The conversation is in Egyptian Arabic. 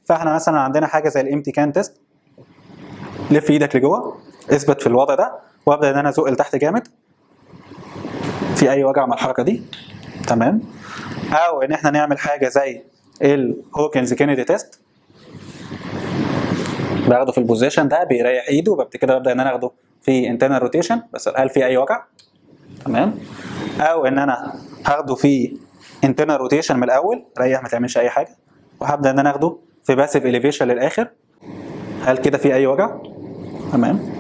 فاحنا مثلا عندنا حاجه زي الامتي كان تيست لف ايدك لجوه اثبت في الوضع ده وابدا ان انا ازق لتحت جامد في اي وجع مع الحركه دي تمام او ان احنا نعمل حاجه زي الهوكنز كينيدي تيست باخده في البوزيشن ده بيريح ايده وبعد كده ببدا ان انا اخده في انترنال روتيشن بس هل في اي وجع تمام او ان انا هاخده في انترنال روتيشن من الاول ريح ما تعملش اي حاجه وهبدا ان انا اخده في باسيف اليفيشن للاخر هل كده في اي وجع تمام